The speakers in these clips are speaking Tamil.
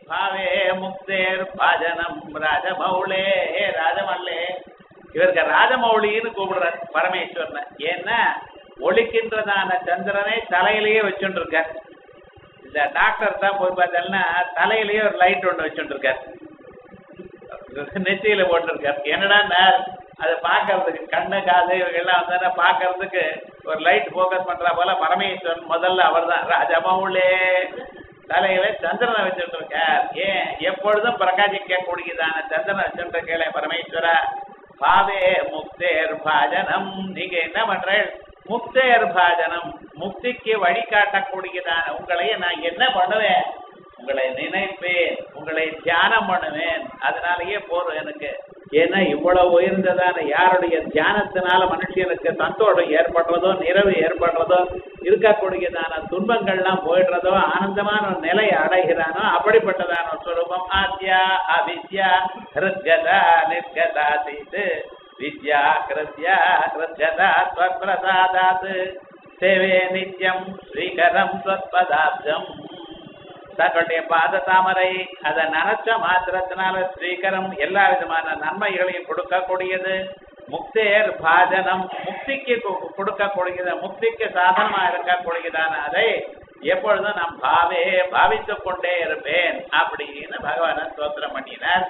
பாவே முக்தேர் பாஜனம் ராஜமௌளே ராஜமல்லே இவருக்கு ராஜமௌலின்னு கூப்பிடுறார் பரமேஸ்வரனை ஏன்னா ஒழிக்கின்றதான சந்திரனை தலையிலேயே வச்சுட்டு இருக்கார் இந்த டாக்டர் தான் போய் பார்த்தோம்னா தலையிலேயே ஒரு லைட் ஒன்று வச்சுட்டு இருக்கார் நெத்தியில போட்டிருக்கார் என்னடா நேர் அதை பார்க்கறதுக்கு கண்ணு காது இவங்கெல்லாம் வந்தா பார்க்கறதுக்கு ஒரு லைட் ஃபோக்கஸ் பண்றா போல பரமேஸ்வரன் முதல்ல அவர் தான் ராஜமௌளே தலையில சந்திரனை வச்சுட்டு இருக்கார் ஏன் எப்பொழுதும் பிரகாசிக்க கூடியதான சந்திரனை வச்சுட்டு இருக்கே பரமேஸ்வரா பாவே முக்தேர் பாஜனம் நீங்க என்ன பண்றேன் முக்தேர் பாஜனம் முக்திக்கு வழிகாட்டக்கூடியதான உங்களை நான் என்ன பண்ணுவேன் உங்களை நினைப்பேன் உங்களை தியானம் பண்ணுவேன் அதனாலயே போதும் எனக்கு ஏன்னா இவ்வளவு உயர்ந்ததான யாருடைய தியானத்தினால மனுஷனுக்கு சந்தோஷம் ஏற்படுறதோ நிறைவு ஏற்படுறதோ இருக்கக்கூடியதான துன்பங்கள்லாம் போயிடுறதோ ஆனந்தமான ஒரு நிலையை அடைகிறானோ அப்படிப்பட்டதான ஒரு ஸ்வரூபம் ஆத்யா அவித்யா ஹிருத்கதா நிர்கதா தீது வித்யா கிருத்யா ஹிருத்கதா ஸ்வப்பிரசாதாத் சேவே நித்யம் ஸ்ரீகரம் ஸ்வத்பதாப்தம் தங்களுடைய பாத தாமரை அதை நனைச்ச மாத்திரத்தினால ஸ்ரீகரம் எல்லா விதமான நன்மைகளையும் கொடுக்கக்கூடியது முக்தேர் பாஜனம் முக்திக்கு கு- கொடுக்கக்கூடியது முக்திக்கு சாதனமா இருக்கக்கூடியதான அதை எப்பொழுதும் நான் பாவே பாவித்துக் கொண்டே இருப்பேன் அப்படின்னு பகவான ஸ்தோத்திரம் பண்ணினார்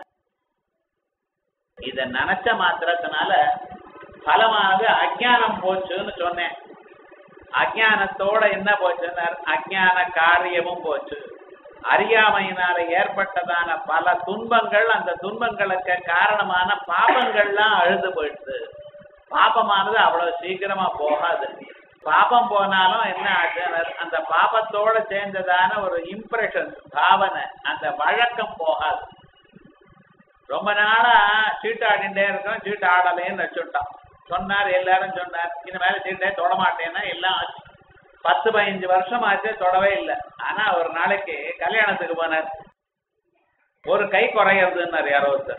இத நினைச்ச மாத்திரத்தினால பலமானது அஜ்ஞானம் போச்சுன்னு சொன்னேன் அஜ்ஞானத்தோட என்ன போச்சுன்னார் அஜ்ஞான காரியமும் போச்சு அறியாமையினால ஏற்பட்டதான பல துன்பங்கள் அந்த துன்பங்களுக்கு காரணமான பாபங்கள்லாம் அழுது போயிடுது பாபமானது அவ்வளவு சீக்கிரமா போகாது பாபம் போனாலும் என்ன ஆச்சுன்னார் அந்த பாபத்தோட சேர்ந்ததான ஒரு இம்ப்ரெஷன் பாவனை அந்த வழக்கம் போகாது ரொம்ப நாளா சீட்டு ஆடிண்டே இருக்கோம் சீட்டு ஆடலேன்னு வச்சுட்டோம் சொன்னார் எல்லாரும் சொன்னார் இனிமேல சீட்டே தொட மாட்டேன்னா எல்லாம் ஆச்சு பத்து பதினஞ்சு வருஷம் ஆச்சு தொடவே இல்லை ஆனா ஒரு நாளைக்கு கல்யாணத்துக்கு போனார் ஒரு கை குறையிறதுன்னாரு யாரோ ஒருத்தர்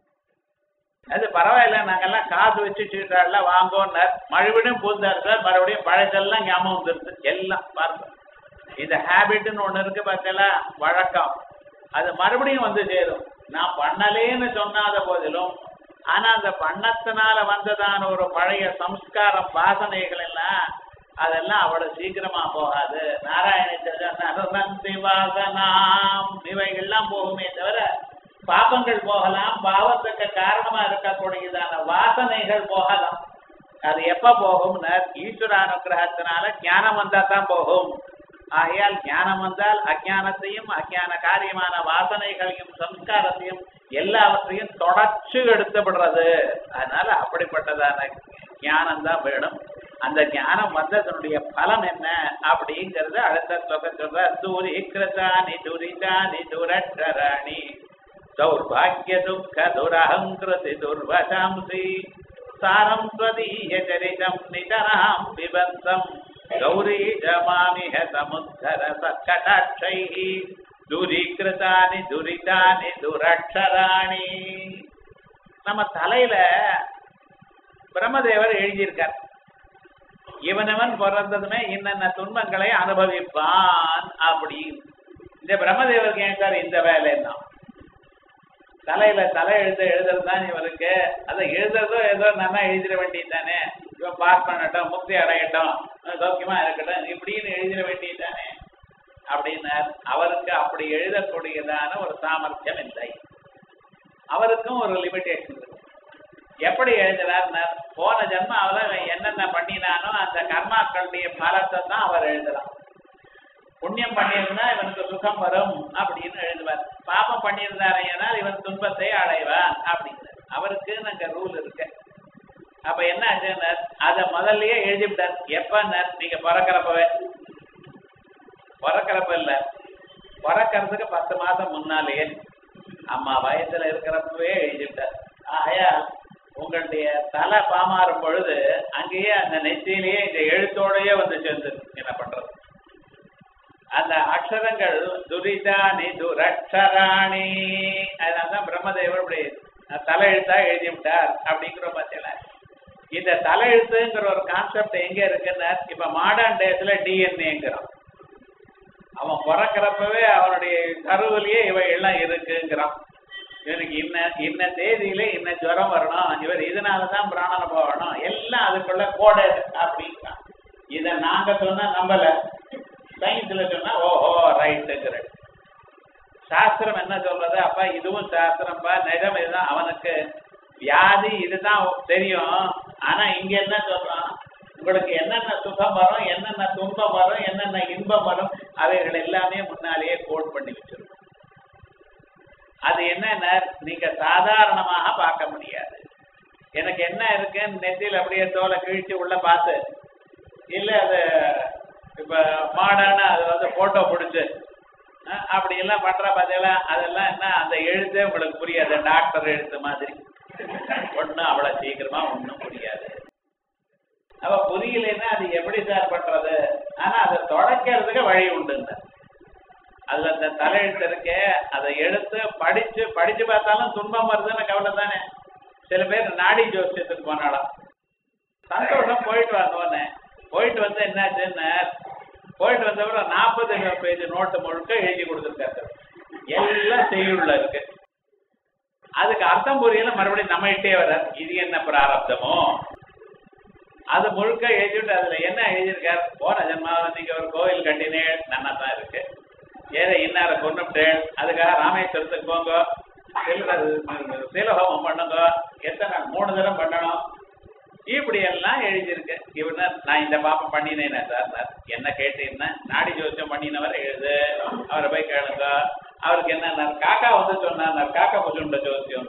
அது பரவாயில்ல நாங்கெல்லாம் காசு வச்சு சீட்டாடல வாங்கோன்னார் மறுபடியும் புதுந்தார் சார் மறுபடியும் பழசெல்லாம் ஞாபகம் வந்துருது எல்லாம் பாருங்க இந்த ஹேபிட்னு ஒண்ணு இருக்கு பார்த்தீங்களா வழக்கம் அது மறுபடியும் வந்து சேரும் நான் பண்ணலேன்னு சொன்னாத போதிலும் ஆனா அந்த பண்ணத்தினால வந்ததான ஒரு பழைய சம்ஸ்காரம் வாசனைகள் எல்லாம் அதெல்லாம் அவ்வளவு சீக்கிரமா போகாது நாராயணி வாசனாம் இவைகள்லாம் போகுமே தவிர பாபங்கள் போகலாம் பாவத்துக்கு காரணமா இருக்கக்கூடியதான வாசனைகள் போகலாம் அது எப்ப போகும்னா ஈஸ்வர அனுகிரகத்தினால ஞானம் வந்தா தான் போகும் ஆகையால் ஞானம் வந்தால் அஜானத்தையும் அஜான காரியமான வாசனைகளையும் சம்ஸ்காரத்தையும் எல்லாவற்றையும் தொடர்ச்சி எடுத்துவிடுறது அதனால அப்படிப்பட்டதான ஞானம் தான் வேணும் அந்த ஞானம் வந்ததனுடைய பலம் என்ன அப்படிங்கறது அடுத்த ஸ்லோகம் சொல்ற தூரி கிருதானி துரிதானி துரட்டராணி சௌர்பாகிய துக்க துரஹங்கிருதி துர்வசாம்சி சாரம் ஸ்வதீய சரிதம் நிதராம் பிபந்தம் கௌரி ஜமாமிஹ சமுத்தர சத்கடாட்சைः துரீகிருதானி துரிதானி துரட்சராணி நம்ம தலையில பிரம்மதேவர் எழுதியிருக்கார் இவனவன் பிறந்ததுமே என்னென்ன துன்பங்களை அனுபவிப்பான் அப்படின்னு இந்த பிரம்மதேவருக்கு ஏன் சார் இந்த வேலைன்னா தலையில தலை எழுத எழுதுறது தான் இவருக்கு அதை எழுதுறதோ ஏதோ நல்லா எழுதிட வேண்டியது தானே இவன் பாஸ் பண்ணட்டும் முக்தி அடையட்டும் சௌக்கியமா இருக்கட்டும் இப்படின்னு எழுதிட வேண்டியது தானே அப்படின்னார் அவருக்கு அப்படி எழுதக்கூடியதான ஒரு சாமர்த்தியம் இல்லை அவருக்கும் ஒரு லிமிடேஷன் இருக்கு எப்படி எழுதுறாருன்னார் போன ஜென்மாவில் அவன் என்னென்ன பண்ணினானோ அந்த கர்மாக்களுடைய பலத்தை தான் அவர் எழுதலாம் புண்ணியம் பண்ணியிருந்தா இவனுக்கு சுகம் வரும் அப்படின்னு எழுதுவார் பாபம் பண்ணியிருந்தாரையானால் இவன் துன்பத்தை அடைவான் அப்படின்னு அவருக்கு நாங்க ரூல் இருக்கு அப்ப என்ன ஆச்சுன்னா அதை முதல்லயே எழுதிவிட்டார் எப்பன்னார் நீங்க பிறக்கிறப்பவே பிறக்கிறப்ப இல்ல பிறக்கிறதுக்கு பத்து மாசம் முன்னாலேயே அம்மா வயசுல இருக்கிறப்பவே எழுதிவிட்டார் ஆகையால் உங்களுடைய தலை பாமாறும் பொழுது அங்கேயே அந்த நெத்தியிலேயே இந்த எழுத்தோடயே வந்து சேர்ந்து என்ன பண்றது அந்த அக்ஷரங்கள் துரிதானி துரக்ஷராணி அதனாலதான் பிரம்மதேவர் இப்படி தலையெழுத்தா எழுதி விட்டார் அப்படிங்கிற பத்தியில இந்த தலையெழுத்துங்கிற ஒரு கான்செப்ட் எங்க இருக்குன்னா இப்ப மாடர்ன் டேஸ்ல டிஎன்ஏங்கிறோம் அவன் பிறக்கிறப்பவே அவனுடைய கருவிலேயே இவை எல்லாம் இருக்குங்கிறான் இவனுக்கு இன்ன இன்ன தேதியில இன்ன ஜுரம் வரணும் இவர் இதனாலதான் பிராணனை போகணும் எல்லாம் அதுக்குள்ள கோடை அப்படிங்கிறான் இத நாங்க சொன்னா நம்பல சயின்ஸ்ல சொன்னா ஓஹோ ரைட்டுங்கிற சாஸ்திரம் என்ன சொல்றது அப்பா இதுவும் சாஸ்திரம்ப்பா நிஜம் இதுதான் அவனுக்கு வியாதி இதுதான் தெரியும் ஆனா இங்க என்ன சொல்றான் உங்களுக்கு என்னென்ன சுகம் வரும் என்னென்ன துன்பம் வரும் என்னென்ன இன்பம் வரும் அவைகள் எல்லாமே முன்னாலேயே கோட் பண்ணி வச்சிருக்கோம் அது என்னன்னா நீங்க சாதாரணமாக பார்க்க முடியாது எனக்கு என்ன இருக்குன்னு நெத்தியில் அப்படியே தோலை கிழிச்சு உள்ள பார்த்து இல்ல அது இப்ப மாடர்னா அது வந்து போட்டோ பிடிச்சு அஹ், அப்படி எல்லாம் பண்ற பார்த்தீங்களா அதெல்லாம் என்ன அந்த எழுத்தே உங்களுக்கு புரியாது டாக்டர் எழுத்து மாதிரி ஒண்ணும் அவ்வளவு சீக்கிரமா ஒண்ணும் புரியாது அப்ப புரியலைன்னா அது எப்படி சார் பண்றது ஆனா அதை தொடக்கிறதுக்கு வழி உண்டுங்க அதுல அந்த தலையெழுத்து இருக்கே அதை எடுத்து படிச்சு படிச்சு பார்த்தாலும் துன்பம் வருதுன்னு கவலை தானே சில பேர் நாடி ஜோசியத்துக்கு போனாலும் சந்தோஷம் போயிட்டு வந்தோடனே போயிட்டு வந்து என்னாச்சுன்னு போயிட்டு வந்தவரை நாற்பது பேஜ் நோட்டு முழுக்க எழுதி கொடுத்துருக்காரு எல்லாம் செய்யுள்ள இருக்கு அதுக்கு அர்த்தம் புரியல மறுபடியும் நம்மகிட்டே வர இது என்ன பிராரப்தமோ அது முழுக்க எழுதிட்டு அதுல என்ன எழுதியிருக்கார் போன ஜென்மாவில் நீங்க ஒரு கோவில் கட்டினேன் நன்னா தான் இருக்கு ஏதோ இன்னார கொண்டுட்டேன் அதுக்காக ராமேஸ்வரத்துக்கு போங்க சில சீலஹோமம் பண்ணுங்க எத்தனை மூணு தடவை பண்ணணும் இப்படி எல்லாம் எழுதியிருக்கு இவன நான் இந்த பாப்பம் பண்ணினேனே சார் என்ன கேட்டீங்கன்னா நாடி ஜோசியம் பண்ணினவர் எழுது அவரை போய் கேளுங்க அவருக்கு என்ன காக்கா வந்து சொன்னார் காக்கா புசுண்ட ஜோசியம்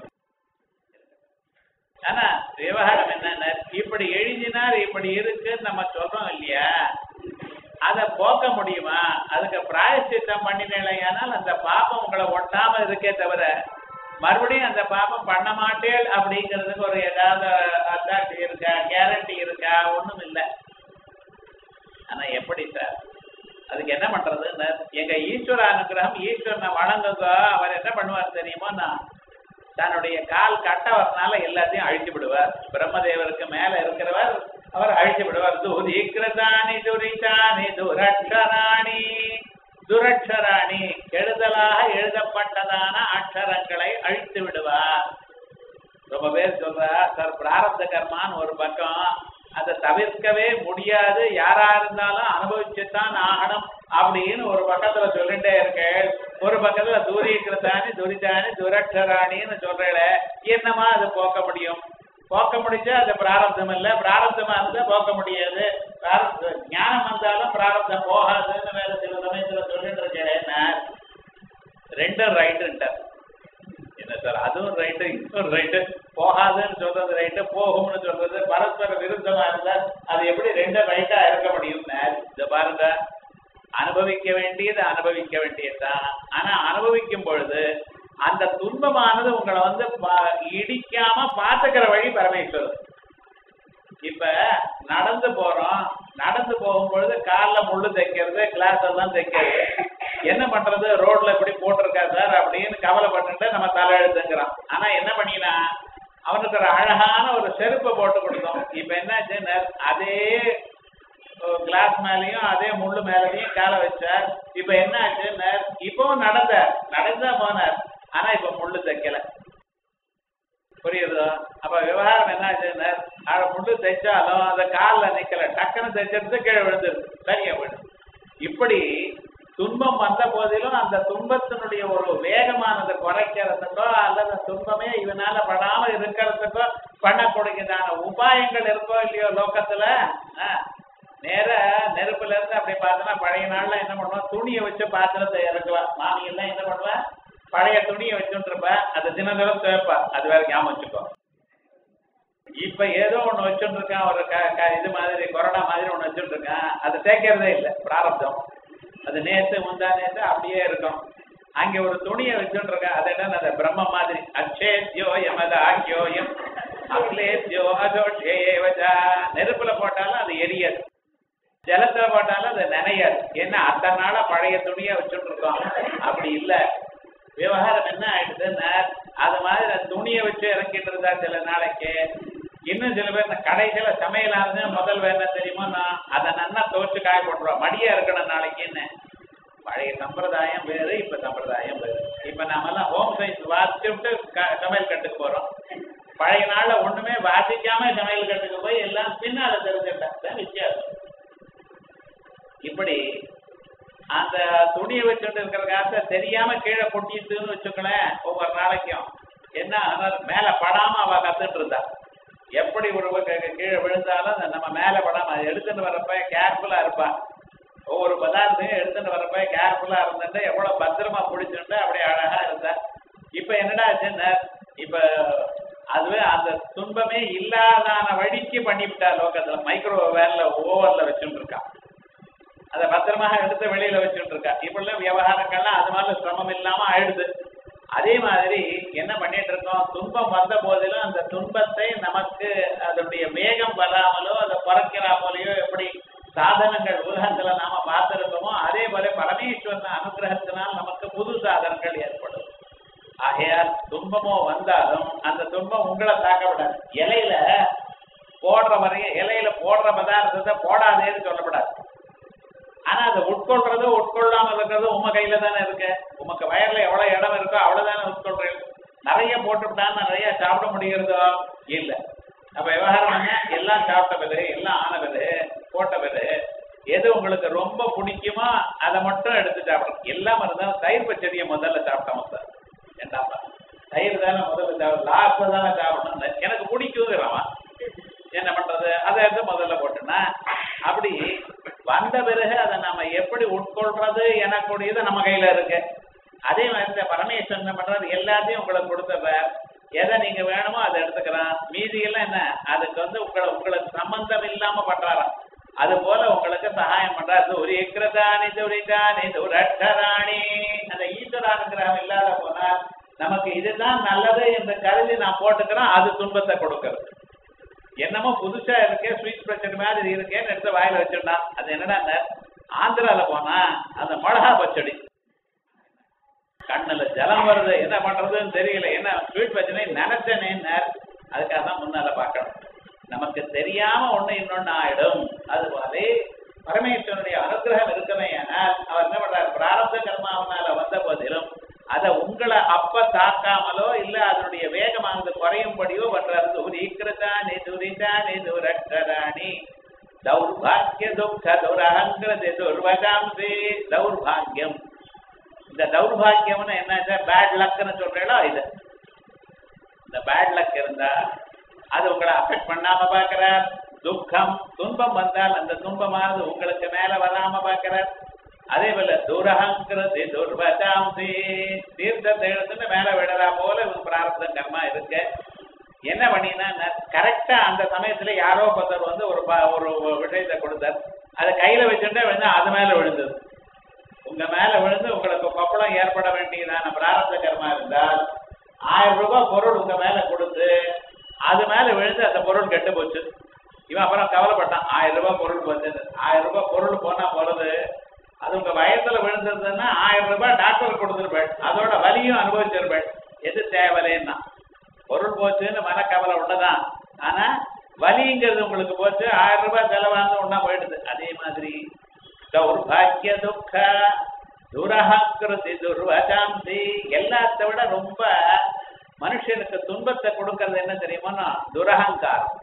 ஆனா விவகாரம் என்னன்னா இப்படி எழுதினார் இப்படி இருக்குன்னு நம்ம சொல்றோம் இல்லையா அதை போக்க முடியுமா அதுக்கு பிராயசித்தம் பண்ணினேனால் அந்த பாப்பம் உங்களை ஒட்டாம இருக்கே தவிர மறுபடியும் அந்த பாப்பம் பண்ண மாட்டேன் அப்படிங்கிறதுக்கு ஒரு ஏதாவது அத்தாட்சி இருக்கா கேரண்டி இருக்கா ஒண்ணும் இல்லை ஆனா எப்படி சார் அதுக்கு என்ன பண்றதுன்னு எங்க ஈஸ்வர அனுகிரகம் ஈஸ்வரனை வணங்குங்க அவர் என்ன பண்ணுவார் தெரியுமா நான் தன்னுடைய கால் கட்டவர்னால எல்லாத்தையும் அழித்து விடுவார் பிரம்மதேவருக்கு மேல இருக்கிறவர் அவர் அழித்து விடுவார் துதிக்கிரதானி துரிதானி துரட்சராணி துரட்சராணி கெடுதலாக எழுதப்பட்டதான அக்ஷரங்களை அழித்து விடுவார் ரொம்ப பேர் சொல்றா சார் பிராரப்த கர்மான்னு ஒரு பக்கம் அதை தவிர்க்கவே முடியாது யாரா இருந்தாலும் அனுபவிச்சுத்தான் ஆகணும் அப்படின்னு ஒரு பக்கத்துல சொல்லிட்டே இருக்கேன் ஒரு பக்கத்துல தூரீகிருத்தானி துரிதானி துரட்சராணின்னு சொல்றேன் என்னமா அது போக்க முடியும் போக்க முடிஞ்சா அது பிராரப்தம் இல்ல பிராரப்தமா இருந்தா போக்க முடியாது பிராரப்த ஞானம் வந்தாலும் பிராரப்தம் போகாதுன்னு வேற சில சமயத்துல சொல்லிட்டு இருக்கேன் ரெண்டும் ரைட்டுன்ட்டார் என்ன சார் அதுவும் ரைட்டு இன்னும் ரைட்டு போகாதுன்னு சொல்றது ரைட்டு போகும்னு சொல்றது பரஸ்பர விருத்தமா இருந்தா அது எப்படி ரெண்டும் ரைட்டா இருக்க முடியும் இத பாருங்க அனுபவிக்க வேண்டியது அனுபவிக்க வேண்டியதுதான் ஆனா அனுபவிக்கும் பொழுது அந்த துன்பமானது உங்களை வந்து ப- இடிக்காம பாத்துக்கிற வழி பரமேஸ்வரர் இப்ப நடந்து போறோம் நடந்து போகும்பொழுது கால்ல முள்ளு தைக்கிறது கிளாஸ் எல்லாம் தைக்கிறது என்ன பண்றது ரோட்ல இப்படி போட்டிருக்கா சார் அப்படின்னு கவலைப்பட்டுட்டு நம்ம தலையெழுத்துங்கிறான் ஆனா என்ன பண்ணினா அவனுக்கு ஒரு அழகான ஒரு செருப்பை போட்டு கொடுத்தோம் இப்ப என்னாச்சு அதே கிளாஸ் மேலயும் அதே முள்ளு மேலயும் காலை வச்சார் இப்ப என்ன ஆச்சு இப்பவும் நடந்தார் நடந்தா போனார் ஆனா இப்ப முள்ளு தைக்கல புரியுதோ அப்ப விவகாரம் என்ன ஆச்சுன்னா அதை முள்ளு தைச்சாலும் அந்த காலில் நிக்கல டக்குன்னு தைச்சது கீழே விழுந்துருது சரியா போயிடும் இப்படி துன்பம் வந்த போதிலும் அந்த துன்பத்தினுடைய ஒரு வேகமானதை குறைக்கிறதுக்கோ அல்லது துன்பமே இதனால படாம இருக்கிறதுக்கோ பண்ணக்கூடியதான உபாயங்கள் இருக்கோ இல்லையோ லோகத்துல ஆ, நேர நெருப்புல இருந்து அப்படி பார்த்தோன்னா பழைய நாள்ல என்ன பண்ணுவோம் துணியை வச்சு பாத்திரத்தை இறக்குவா மாமி எல்லாம் என்ன பண்ணுவா பழைய துணியை வச்சுட்டு இருப்பா அது தினம் தினம் துவைப்பா அது வேற ஞாபகம் வச்சுக்கோ இப்ப ஏதோ ஒண்ணு வச்சுட்டு இருக்கான் ஒரு க க- இது மாதிரி கொரோனா மாதிரி ஒண்ணு வச்சுட்டு இருக்கான் அது தேய்க்கிறதே இல்லை பிராரப்தம் அது நேத்து முந்தா நேத்து அப்படியே இருக்கும் அங்க ஒரு துணியை வச்சுட்டு இருக்கான் அது என்ன அந்த பிரம்ம மாதிரி அச்சேத்யோ யமத ஆக்கியோயம் அக்லேத்யோ அஜோஷேவஜா நெருப்புல போட்டாலும் அது எரியாது ஜலத்துல போட்டாலும் அது நனையாது ஏன்னா அத்தனை நாளா பழைய துணியை வச்சுட்டு இருக்கோம் அப்படி இல்ல விவகாரம் என்ன ஆயிடுதுன்னா அது மாதிரி அந்த துணியை வச்சு இறக்கிட்டு இருந்தா சில நாளைக்கு இன்னும் சில பேர் இந்த கடைசியில சமையலானது முதல் வேலை என்ன தெரியுமா நான் அதை நன்னா துவைச்சு காய போட்டுருவா மடியா இருக்கணும் நாளைக்குன்னு பழைய சம்பிரதாயம் வேறு இப்ப சம்பிரதாயம் வேறு இப்ப நாமெல்லாம் ஹோம் சயின்ஸ் வாசிச்சுட்டு க- சமையல் கட்டுக்கு போறோம் பழைய நாள்ல ஒண்ணுமே வாசிக்காம சமையல் கட்டுக்கு போய் எல்லாம் பின்னால தெரிஞ்சுட்டாங்க வித்தியாசம் இப்படி அந்த துணியை வச்சுட்டு இருக்கிற காசை தெரியாம கீழே கொட்டிட்டுன்னு வச்சுக்கலேன் ஒவ்வொரு நாளைக்கும் என்ன ஆனால் மேல படாம அவ கத்துட்டு இருந்தா எப்படி ஒரு க- கீழே விழுந்தாலும் அந்த நம்ம மேல படாம அதை எடுத்துட்டு வரப்ப கேர்ஃபுல்லா இருப்பா ஒவ்வொரு பதார்த்தையும் எடுத்துட்டு வரப்ப கேர்ஃபுல்லா இருந்துட்டு எவ்வளவு பத்திரமா பிடிச்சிட்டு அப்படியே அழகா இருந்தா இப்ப என்னடா ஆச்சுன்னா இப்ப அதுவே அந்த துன்பமே இல்லாதான வழிக்கு பண்ணிவிட்டா லோகத்துல மைக்ரோ வேன்ல ஓவர்ல வச்சுட்டு இருக்கா அதை பத்திரமாக எடுத்து வெளியில வச்சுட்டு இருக்கா இப்படிலாம் விவகாரங்கள்லாம் அது மாதிரி சிரமம் இல்லாம ஆயிடுது அதே மாதிரி என்ன பண்ணிட்டு இருக்கோம் துன்பம் வந்த போதிலும் அந்த துன்பத்தை நமக்கு அதனுடைய வேகம் வராமலோ அதை குறைக்கிறாமலையோ எப்படி சாதனங்கள் உலகத்துல நாம பார்த்திருக்கோமோ அதே போல பரமேஸ்வரன் அனுகிரகத்தினால் நமக்கு புது சாதனங்கள் ஏற்படும் ஆகையால் துன்பமோ வந்தாலும் அந்த துன்பம் உங்களை தாக்க விடாது இலையில போடுற வரைய இலையில போடுற பதார்த்தத்தை போடாதேன்னு சொல்லப்படாது ஆனா அதை உட்கொள்றது உட்கொள்ளாம இருக்கிறது உம கையில தானே இருக்கு உமக்கு வயர்ல எவ்வளவு இடம் இருக்கோ அவ்வளவுதானே உட்கொள்றீங்க நிறைய போட்டுவிட்டான்னு நிறைய சாப்பிட முடிகிறதோ இல்ல அப்ப விவகாரம் என்ன எல்லாம் சாப்பிட்ட பிறகு எல்லாம் ஆன பிறகு போட்ட பிறகு எது உங்களுக்கு ரொம்ப பிடிக்குமோ அதை மட்டும் எடுத்து சாப்பிடணும் எல்லாம் இருந்தாலும் தயிர் பச்சடியை முதல்ல சாப்பிட்டோம் சார் ஏண்டாப்பா தயிர் தானே முதல்ல சாப்பிடும் லாஸ்ட்ல தானே சாப்பிடணும் எனக்கு பிடிக்குங்கிறவன் என்ன பண்றது அதை எடுத்து முதல்ல போட்டுனா அப்படி வந்த பிறகு அதை நாம எப்படி உட்கொள்றது எனக்கூடியது நம்ம கையில இருக்கு அதே மாதிரி இந்த பரமேஸ்வரன் என்ன பண்றாரு எல்லாத்தையும் உங்களுக்கு கொடுத்துறார் எதை நீங்க வேணுமோ அதை எடுத்துக்கிறான் மீதி எல்லாம் என்ன அதுக்கு வந்து உங்களை உங்களுக்கு சம்பந்தம் இல்லாம பண்றாராம் அது போல உங்களுக்கு சகாயம் பண்றாரு துரிக்கிரதானி துரிதானி துரட்டராணி அந்த ஈஸ்வரானுகிரகம் இல்லாத போனால் நமக்கு இதுதான் நல்லது என்று கருதி நான் போட்டுக்கிறேன் அது துன்பத்தை கொடுக்கிறது என்னமோ புதுசா இருக்கே ஸ்வீட் பச்சடி மாதிரி இருக்கேன்னு எடுத்து வாயில வச்சிருந்தான் அது என்னடா ஆந்திரால போனா அந்த மிளகா பச்சடி கண்ணுல ஜலம் வருது என்ன பண்றதுன்னு தெரியல என்ன ஸ்வீட் பச்சனை நினைச்சனேன்னு அதுக்காக தான் முன்னால பார்க்கணும் நமக்கு தெரியாம ஒண்ணு இன்னொன்னு ஆயிடும் அது போல பரமேஸ்வரனுடைய அனுகிரகம் இருக்குமே ஆனால் அவர் என்ன பண்றாரு பிராரப்த கர்மாவனால வந்த போதிலும் அதை உங்களை அப்ப தாக்காமலோ இல்ல அதனுடைய வேகமானது குறையும்படியோ பண்றாரு துரிக்கிருதானி துரிதானி துரட்டராணி தௌர்பாகிய துக்க துரகங்கிறது துர்வகாம்சி தௌர்பாகியம் இந்த தௌர்பாகியம்னு என்ன பேட் லக்னு சொல்றீங்களோ இது இந்த பேட் லக் இருந்தா அது உங்களை அஃபெக்ட் பண்ணாம பார்க்கிறார் துக்கம் துன்பம் வந்தால் அந்த துன்பமானது உங்களுக்கு மேல வராம பார்க்கிறார் அதே போல துரகங்கிறது துர்வதாம்சி தீர்த்தத்தை எடுத்துட்டு மேல விடறா போல ஒரு பிராரப்த கர்மா இருக்கு என்ன பண்ணினா கரெக்டா அந்த சமயத்துல யாரோ ஒருத்தர் வந்து ஒரு ப- ஒரு விஷயத்தை கொடுத்தார் அதை கையில வச்சுட்டு விழுந்தா அது மேல விழுந்தது உங்க மேல விழுந்து உங்களுக்கு கொப்பளம் ஏற்பட வேண்டியதான பிராரப்த கர்மா இருந்தால் ஆயிரம் ரூபாய் பொருள் உங்க மேல கொடுத்து அது மேல விழுந்து அந்த பொருள் கெட்டு போச்சு இவன் அப்புறம் கவலைப்பட்டான் ஆயிரம் ரூபாய் பொருள் வந்தது ஆயிரம் ரூபாய் பொருள் போனா போறது அது உங்க வயசுல விழுந்ததுன்னா ஆயிரம் ரூபாய் டாக்டர் கொடுத்துருப்பேன் அதோட வலியும் அனுபவிச்சிருப்பேன் எது தேவையில்லைன்னா பொருள் போச்சுன்னு மனக்கவலை உள்ளதான் ஆனா வலிங்கிறது உங்களுக்கு போச்சு ஆயிரம் ரூபாய் செலவாந்து ஒண்ணா போயிடுது அதே மாதிரி தௌர்பாகிய துக்க துரஹங்கிருதி துர்வசாந்தி எல்லாத்த விட ரொம்ப மனுஷனுக்கு துன்பத்தை கொடுக்கறது என்ன தெரியுமா துரகங்காரம்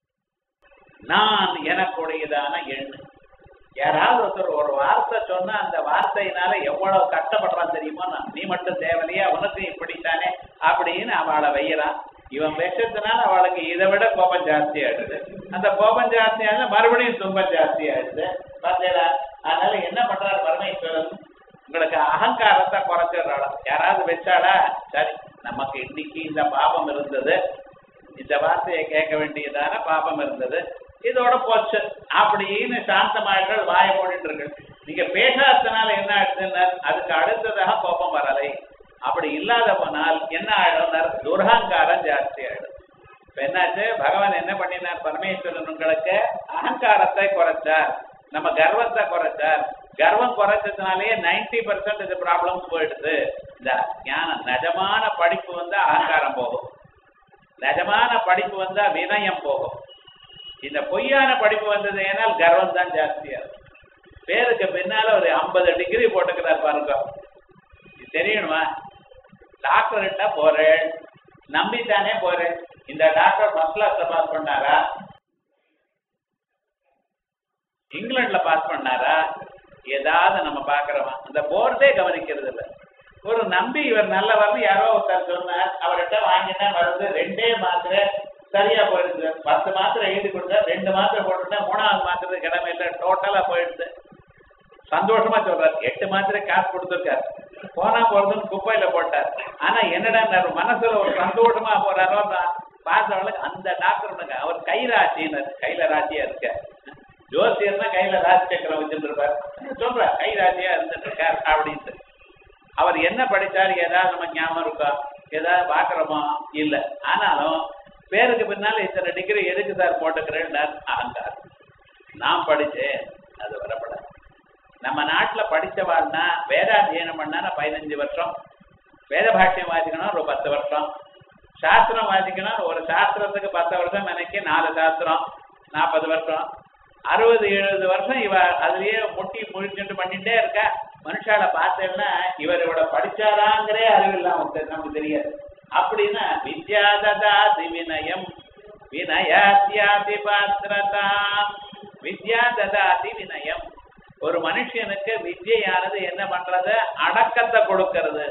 நான் எனக்குடையதான எண்ணு யாராவது ஒருத்தர் ஒரு வார்த்தை சொன்னா அந்த வார்த்தையினால எவ்வளவு கஷ்டப்படுறான் தெரியுமா நான் நீ மட்டும் தேவலையா உனக்கு இப்படித்தானே அப்படின்னு அவளை வையறான் இவன் விஷத்தினால அவளுக்கு இதை விட கோபம் ஜாஸ்தி ஆயிடுது அந்த கோபம் ஜாஸ்தி ஆகுது மறுபடியும் துன்பம் ஜாஸ்தி ஆயிடுது பார்த்தீங்களா அதனால என்ன பண்றாரு பரமேஸ்வரன் உங்களுக்கு அகங்காரத்தை குறைச்சிடுறாளாம் யாராவது வச்சாளா சரி நமக்கு இன்னைக்கு இந்த பாபம் இருந்தது இந்த வார்த்தையை கேட்க வேண்டியதான பாபம் இருந்தது இதோட போச்சு அப்படின்னு சாந்தமார்கள் வாய போட்டுட்டு இருக்கு நீங்க பேசாததுனால என்ன ஆயிடுதுன்னா அதுக்கு அடுத்ததாக கோபம் வரலை அப்படி இல்லாத போனால் என்ன ஆயிடும் துரகங்காரம் ஜாஸ்தி ஆயிடும் இப்ப என்னாச்சு பகவான் என்ன பண்ணினார் பரமேஸ்வரன் உங்களுக்கு அகங்காரத்தை குறைச்சார் நம்ம கர்வத்தை குறைச்சார் கர்வம் குறைச்சதுனாலேயே நைன்டி பர்சன்ட் இது ப்ராப்ளம்ஸ் போயிடுது இந்த ஞானம் நிஜமான படிப்பு வந்தா அகங்காரம் போகும் நிஜமான படிப்பு வந்தா வினயம் போகும் இந்த பொய்யான படிப்பு வந்தது ஏனால் கர்வம் தான் ஜாஸ்தியா இருக்கும் பேருக்கு பின்னால ஒரு ஐம்பது டிகிரி போட்டுக்கிறார் பாருங்க இது தெரியணுமா டாக்டர் கிட்ட போறேன் நம்பித்தானே போறேன் இந்த டாக்டர் ஃபர்ஸ்ட் கிளாஸ்ல பாஸ் பண்ணாரா இங்கிலாந்துல பாஸ் பண்ணாரா ஏதாவது நம்ம பாக்குறோமா அந்த போர்டே கவனிக்கிறது இல்ல ஒரு நம்பி இவர் நல்லவர்னு யாரோ ஒருத்தர் சொன்னார் அவர்கிட்ட வாங்கினா வருது ரெண்டே மாத்திரை சரியா போயிடுது பத்து மாத்திரை எழுதி கொடுத்தா ரெண்டு மாத்திரை போட்டுட்டா மூணாவது மாத்திரை கிடமை இல்லை டோட்டலா போயிடுது சந்தோஷமா சொல்றாரு எட்டு மாத்திரை காசு கொடுத்துருக்காரு போனா போறதுன்னு குப்பையில போட்டார் ஆனா என்னடா மனசுல ஒரு சந்தோஷமா போறாரோ தான் பார்த்தவளுக்கு அந்த டாக்டர் அவர் கை ராசின்னு கையில ராசியா இருக்க ஜோசியர்னா கையில ராசி சக்கரம் வச்சிருந்திருப்பார் சொல்ற கை ராசியா இருந்துட்டு இருக்கார் அப்படின்ட்டு அவர் என்ன படிச்சார் ஏதாவது நம்ம ஞாபகம் இருக்கா ஏதாவது பாக்குறோமா இல்ல ஆனாலும் பேருக்கு பின்னால இத்தனை டிகிரி எதுக்கு சார் போட்டுக்கிறேன் அகங்கார் நான் படிச்சேன் அது வரப்படாது நம்ம நாட்டுல படிச்சவாள்னா வேதாத்தியனம் பண்ணா பதினஞ்சு வருஷம் வேத பாஷ்யம் வாசிக்கணும் ஒரு பத்து வருஷம் சாஸ்திரம் வாசிக்கணும் ஒரு சாஸ்திரத்துக்கு பத்து வருஷம் எனக்கு நாலு சாஸ்திரம் நாற்பது வருஷம் அறுபது எழுபது வருஷம் இவ அதுலயே முட்டி முழிச்சுட்டு பண்ணிட்டே இருக்கா மனுஷால பார்த்தேன்னா இவர் இவட படிச்சாராங்கிறே அறிவு இல்லாம நமக்கு தெரியாது அப்படின்னா வித்யாததாதி வினயம் வினயாத்யாதி பாத்திரதா வித்யா ததாதி வினயம் ஒரு மனுஷனுக்கு வித்யானது என்ன பண்றது அடக்கத்தை கொடுக்கிறது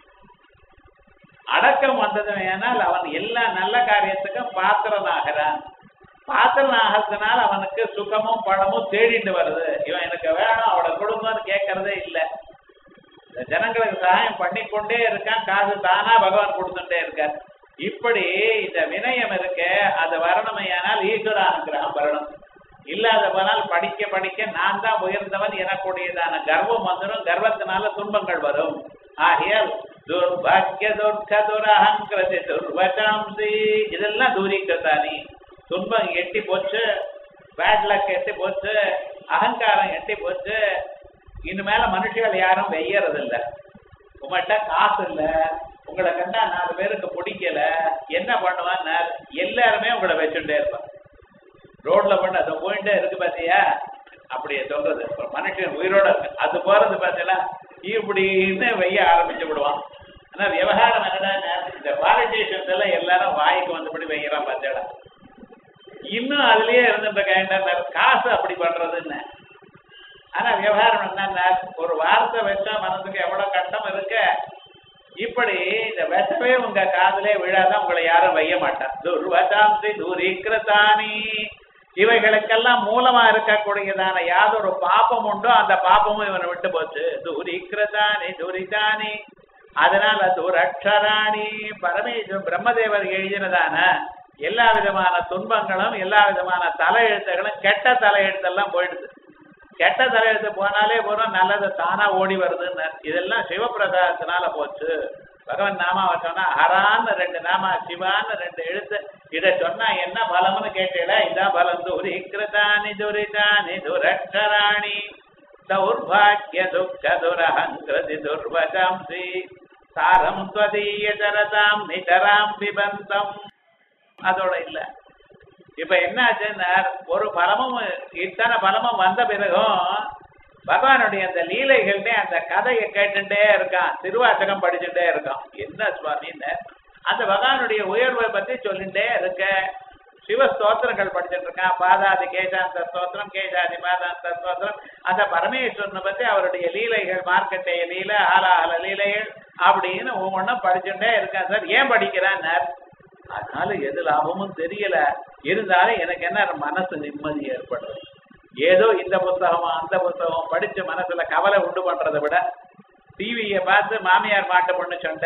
அடக்கம் வந்தது ஏனால் அவன் எல்லா நல்ல காரியத்துக்கும் பாத்திரனாகிறான் பாத்திரன் ஆகிறதுனால அவனுக்கு சுகமும் பணமும் தேடிட்டு வருது இவன் எனக்கு வேணும் அவளை கொடுங்கன்னு கேட்கறதே இல்லை இந்த ஜனங்களுக்கு சகாயம் பண்ணிக்கொண்டே இருக்கான் காசு தானா பகவான் கொடுத்துட்டே இருக்கார் இப்படி இந்த வினயம் இருக்க அது வரணுமையானால் ஈஸ்வர அனுகிரகம் வரணும் இல்லாத போனால் படிக்க படிக்க நான் தான் உயர்ந்தவன் எனக்கூடியதான கர்வம் வந்துடும் கர்வத்தினால துன்பங்கள் வரும் ஆகையால் துர்பாக்கிய துர்க்க துரகங்கிரதி துர்வசாம்சி இதெல்லாம் தூரிக்கத்தானி துன்பம் எட்டி போச்சு பேட் லக் எட்டி போச்சு அகங்காரம் எட்டி போச்சு இனிமேல மனுஷர்கள் யாரும் வெய்யறது இல்ல உங்கள்கிட்ட காசு இல்ல உங்களை கண்டா நாலு பேருக்கு பிடிக்கல என்ன பண்ணுவான்னு எல்லாருமே உங்களை வச்சுட்டே இருப்பான் ரோட்ல பண்ண அது போயிட்டே இருக்கு பாத்தியா அப்படியே சொல்றது இப்ப மனுஷன் உயிரோட இருக்கு அது போறது பாத்தீங்களா இப்படின்னு வெய்ய ஆரம்பிச்சு விடுவான் ஆனா விவகாரம் என்னடா இந்த பாலிட்டிஷியன்ஸ் எல்லாம் எல்லாரும் வாய்க்கு வந்தபடி வைக்கிறான் பாத்தீங்களா இன்னும் அதுலயே இருந்துட்டு கேட்ட காசு அப்படி பண்றதுன்னு ஆனா விவகாரம் என்னன்னா ஒரு வார்த்தை வச்சா மனசுக்கு எவ்வளவு கஷ்டம் இருக்க இப்படி இந்த விஷமே உங்க காதலே விழாதான் உங்களை யாரும் வைய மாட்டா துர்வசாந்தி தூரீக்கிரதானி இவைகளுக்கெல்லாம் மூலமா இருக்கக்கூடியதான யாதொரு பாப்பம் உண்டோ அந்த பாப்பமும் இவனை விட்டு போச்சு தூரிக்கிரதானி துரிதானி அதனால துரக்ஷராணி பரமேஸ்வரன் பிரம்மதேவர் எழுதினதான எல்லா விதமான துன்பங்களும் எல்லா விதமான தலையெழுத்துகளும் கெட்ட தலையெழுத்தெல்லாம் போயிடுது கெட்ட தலையெழுத்து போனாலே போறோம் நல்லது தானா ஓடி வருதுன்னு இதெல்லாம் சிவபிரசாதத்தினால போச்சு பகவன் நாமாவை சொன்னா ஹரான்னு ரெண்டு நாமா சிவான்னு ரெண்டு எழுத்து இதை சொன்னா என்ன பலம்னு கேட்டீங்களா இதான் பலம் துரிக்கிருதானி துரிதானி துரக்ஷராணி சௌர்பாக்கிய துக்க துரஹங்கிருதி துர்வசாம்சி சாரம் ஸ்வதீய சரதாம் நிதராம் பிபந்தம் அதோட இல்ல இப்ப என்ன ஆச்சுன்னா ஒரு பலமும் இத்தனை பலமும் வந்த பிறகும் பகவானுடைய அந்த லீலைகள்னே அந்த கதையை கேட்டுட்டே இருக்கான் திருவாசகம் படிச்சுட்டே இருக்கான் என்ன சுவாமின்னு அந்த பகவானுடைய உயர்வை பத்தி சொல்லிட்டே இருக்க சிவ ஸ்தோத்திரங்கள் படிச்சுட்டு இருக்கான் பாதாதி கேசாந்த ஸ்தோத்திரம் கேசாதி பாதாந்த ஸ்தோத்திரம் அந்த பரமேஸ்வரனை பத்தி அவருடைய லீலைகள் மார்க்கெட்டைய லீலை ஆலாஹல லீலைகள் அப்படின்னு ஒவ்வொன்றும் படிச்சுட்டே இருக்கான் சார் ஏன் படிக்கிறான் அதனால எது லாபமும் தெரியல இருந்தாலும் எனக்கு என்ன மனசு நிம்மதி ஏற்படுறது ஏதோ இந்த புத்தகம் அந்த புத்தகம் படிச்சு மனசுல கவலை உண்டு பண்றதை விட டிவியை பார்த்து மாமியார் மாட்ட பொண்ணு சண்டை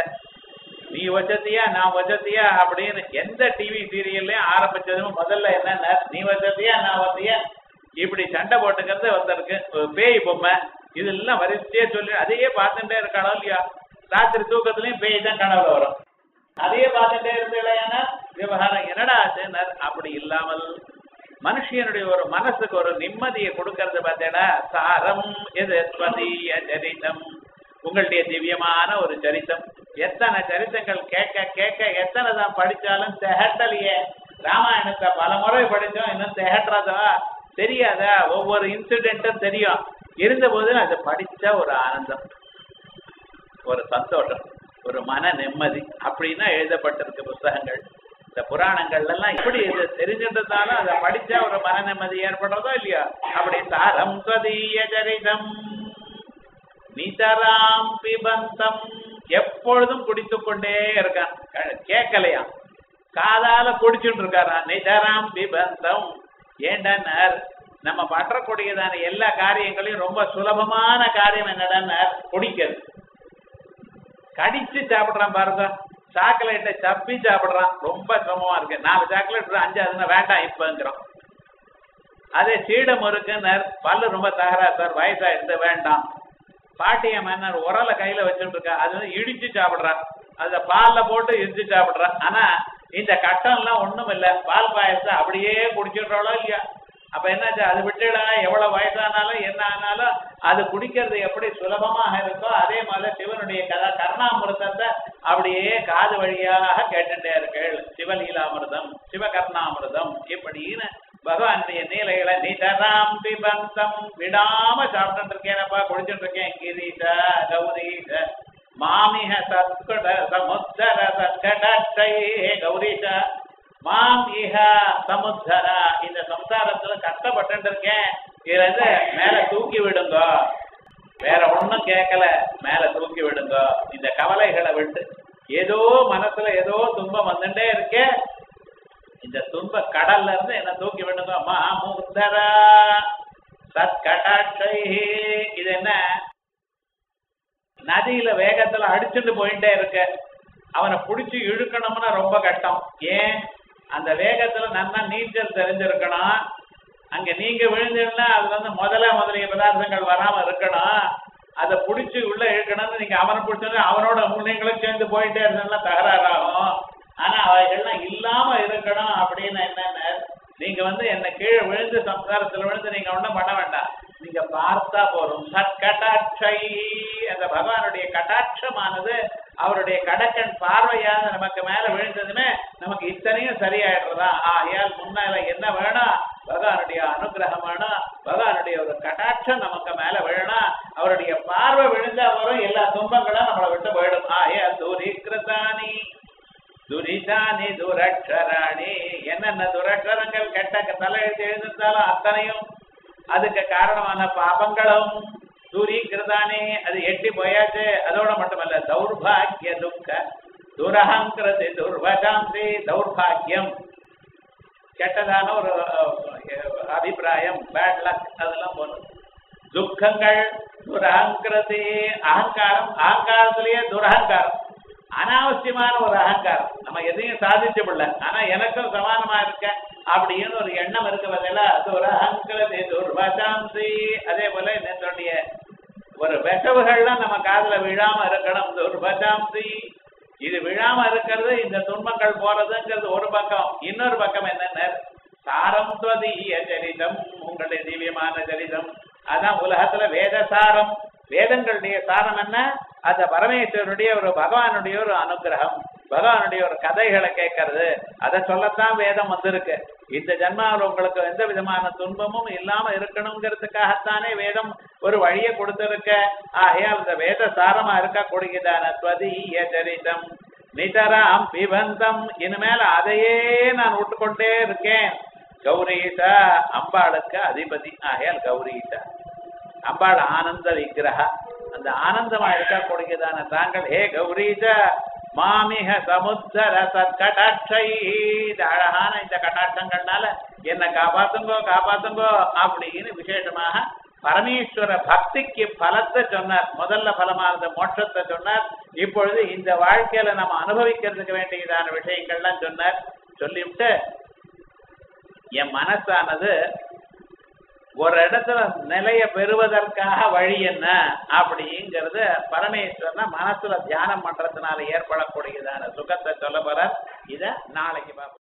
நீ வச்சத்தியா நான் வச்சத்தியா அப்படின்னு எந்த டிவி சீரியல்லையும் ஆரம்பிச்சதும் முதல்ல என்னன்னா நீ வச்சத்தியா நான் வந்தியா இப்படி சண்டை போட்டுக்கிறது ஒருத்தருக்கு ஒரு பேய் பொம்மை இதெல்லாம் வரிசையே சொல்லி அதையே பார்த்துட்டே இருக்காளோ இல்லையா ராத்திரி தூக்கத்துலயும் பேய் தான் கனவுல வரும் அதையே பார்த்துட்டே இருந்தீங்களா விவகாரம் என்னடா ஆச்சுன்னார் அப்படி இல்லாமல் மனுஷனுடைய ஒரு மனசுக்கு ஒரு நிம்மதியை கொடுக்கறது பார்த்தேடா சாரம் எது ஸ்வதீய சரிதம் உங்களுடைய திவ்யமான ஒரு சரித்தம் எத்தனை சரித்தங்கள் கேட்க கேட்க எத்தனை தான் படிச்சாலும் திகட்டலையே ராமாயணத்தை பல முறை படிச்சோம் இன்னும் திகட்டுறதா தெரியாதா ஒவ்வொரு இன்சிடென்ட்டும் தெரியும் இருந்த போது அதை படிச்சா ஒரு ஆனந்தம் ஒரு சந்தோஷம் ஒரு மன நிம்மதி அப்படின்னா எழுதப்பட்டிருக்கு புஸ்தகங்கள் இந்த புராணங்கள்ல எல்லாம் எப்படி இது தெரிஞ்சின்றதாலும் அதை படிச்சா ஒரு மன நிம்மதி ஏற்படுறதோ இல்லையா அப்படி சாரம் ஸ்வதீய சரிதம் நிதராம் பிபந்தம் எப்பொழுதும் குடித்து கொண்டே இருக்கான் க- கேட்கலையாம் காதால குடிச்சுட்டு இருக்காராம் நிதராம் பிபந்தம் ஏண்டனர் நம்ம பற்றக்கூடியதான எல்லா காரியங்களையும் ரொம்ப சுலபமான காரியம் என்னடான்னார் குடிக்கிறது கடிச்சு சாப்பிடுறான் பாருங்க சாக்லேட்டை சப்பி சாப்பிடுறான் ரொம்ப சிரமமா இருக்கு நாலு சாக்லேட் அஞ்சு அதுனா வேண்டாம் இப்பங்கிறோம் அதே சீட முறுக்குன்னர் பல்லு ரொம்ப தகரா சார் வயசாயிடுது வேண்டாம் பாட்டிய மன்னர் உரலை கையில வச்சுட்டு இருக்கா அது வந்து இடிச்சு சாப்பிடுறான் அத பால்ல போட்டு இடிச்சு சாப்பிடுறான் ஆனா இந்த கட்டம் எல்லாம் ஒண்ணும் இல்ல பால் பாயசத்தை அப்படியே குடிச்சிடுறாளோ இல்லையா அப்ப என்னாச்சு அது விட்டுடா எவ்வளவு வயசானாலும் என்ன ஆனாலும் அது குடிக்கிறது எப்படி சுலபமாக இருக்கோ அதே மாதிரி சிவனுடைய கதா கர்ணாமிருதத்தை அப்படியே காது வழியாக கேட்டுட்டே இருக்கள் சிவலீலாமிருதம் சிவகர்ணாமிருதம் இப்படின்னு பகவானுடைய நீலைகளை நிதராம் பிபந்தம் விடாம சாப்பிட்டு இருக்கேனப்பா குடிச்சிட்டு இருக்கேன் கிரீட கௌரீஷ மாமிக சத்கட சமுத்தர சத்கடை கௌரீஷ மாம் இஹ சமுத்தரா இந்த சம்சாரத்துல கஷ்டப்பட்டு இருக்கேன் இதுல இருந்து மேல தூக்கி விடுங்க வேற ஒண்ணும் கேட்கல மேல தூக்கி விடுங்க இந்த கவலைகளை விட்டு ஏதோ மனசுல ஏதோ துன்பம் வந்துட்டே இருக்கே இந்த துன்ப கடல்ல இருந்து என்ன தூக்கி விடுங்க மாமுத்தரா சத்கடாட்சை இது என்ன நதியில வேகத்துல அடிச்சுட்டு போயிட்டே இருக்க அவனை புடிச்சு இழுக்கணும்னா ரொம்ப கஷ்டம் ஏன் அந்த வேகத்துல நல்லா நீச்சல் தெரிஞ்சிருக்கணும் அங்க நீங்க விழுந்தீங்கன்னா அது வந்து முதல்ல முதலிய பதார்த்தங்கள் வராம இருக்கணும் அதை புடிச்சு உள்ள இழுக்கணும்னு நீங்க அவனை பிடிச்சோன்னா அவனோட நீங்களும் சேர்ந்து போயிட்டே இருந்தா தகராறாகும் ஆனா அவைகள்லாம் இல்லாம இருக்கணும் அப்படின்னு என்னன்னு நீங்க வந்து என்ன கீழே விழுந்து சம்சாரத்துல விழுந்து நீங்க ஒண்ணும் பண்ண வேண்டாம் நீங்க பார்த்தா போதும் சற்கட்டாட்சை அந்த பகவானுடைய கட்டாட்சமானது அவருடைய கடக்கன் பார்வையாக நமக்கு மேல விழுந்ததுமே நமக்கு இத்தனையும் சரியாயிடுறதா ஆகையால் முன்னால என்ன வேணும் பகவானுடைய அனுகிரகம் வேணும் பகவானுடைய ஒரு கட்டாட்சம் நமக்கு மேல விழணும் அவருடைய பார்வை விழுந்தா வரும் எல்லா துன்பங்களும் நம்மளை விட்டு போயிடும் ஆகையால் தூரிகிருதானி துரிதானி துரட்சராணி என்னென்ன துரட்சரங்கள் கெட்ட தலையெழுத்து எழுந்திருந்தாலும் அத்தனையும் அதுக்கு காரணமான பாபங்களும் தூரீகிருதானே அது எட்டி போயாச்சு அதோட மட்டுமல்ல தௌர்பாகிய துக்க துரகங்கிருதி துர்வசாந்தி தௌர்பாகியம் கெட்டதான ஒரு அஹ், அபிப்பிராயம் பேட் லக் அதெல்லாம் போகணும் துக்கங்கள் துரகங்கிருதி அகங்காரம் அகங்காரத்திலேயே துரகங்காரம் அனாவசியமான ஒரு அகங்காரம் நம்ம எதையும் சாதிச்சு விடல ஆனா எனக்கும் சமானமா இருக்க அப்படின்னு ஒரு எண்ணம் இருக்கு பதில அது ஒரு அகங்கிறது துர்வசாந்தி அதே போல என்னுடைய ஒரு வெசவுகள்லாம் நம்ம காதுல விழாம இருக்கணும் துர்வசாந்தி இது விழாம இருக்கிறது இந்த துன்பங்கள் போறதுங்கிறது ஒரு பக்கம் இன்னொரு பக்கம் என்னென்ன சாரம் துவதீய சரிதம் உங்களுடைய திவ்யமான சரிதம் அதான் உலகத்துல வேத சாரம் வேதங்களுடைய சாரம் என்ன அந்த பரமேஸ்வரனுடைய ஒரு பகவானுடைய ஒரு அனுகிரகம் பகவானுடைய ஒரு கதைகளை கேட்கறது அதை சொல்லத்தான் வேதம் வந்திருக்கு இந்த ஜன்மாவில் உங்களுக்கு எந்த விதமான துன்பமும் இல்லாம இருக்கணுங்கிறதுக்காகத்தானே வேதம் ஒரு வழியை கொடுத்திருக்க ஆகையால் இந்த வேத சாரமா இருக்கக்கூடியதான ஸ்வதீய சரிதம் நிதராம் பிபந்தம் இனிமேல அதையே நான் விட்டுக்கொண்டே இருக்கேன் கௌரீஷா அம்பாளுக்கு அதிபதி ஆகையால் கௌரீஷா அம்பாள் ஆனந்த விக்கிரக அந்த ஆனந்தமா இருக்கக்கூடியதான தாங்கள் ஹே கௌரீஜ மாமிக சமுத்தர சத்கடாட்சை இந்த அழகான இந்த கட்டாட்சங்கள்னால என்ன காப்பாத்துங்கோ காப்பாத்துங்கோ அப்படின்னு விசேஷமாக பரமேஸ்வர பக்திக்கு பலத்தை சொன்னார் முதல்ல பலமானது மோட்சத்தை சொன்னார் இப்பொழுது இந்த வாழ்க்கையில நம்ம அனுபவிக்கிறதுக்கு வேண்டியதான விஷயங்கள்லாம் சொன்னார் சொல்லிவிட்டு என் மனசானது ஒரு இடத்துல நிலைய பெறுவதற்காக வழி என்ன அப்படிங்கிறது பரமேஸ்வரனை மனசுல தியானம் பண்றதுனால ஏற்படக்கூடியதான சுகத்தை சொல்ல போற இத நாளைக்கு பார்ப்போம்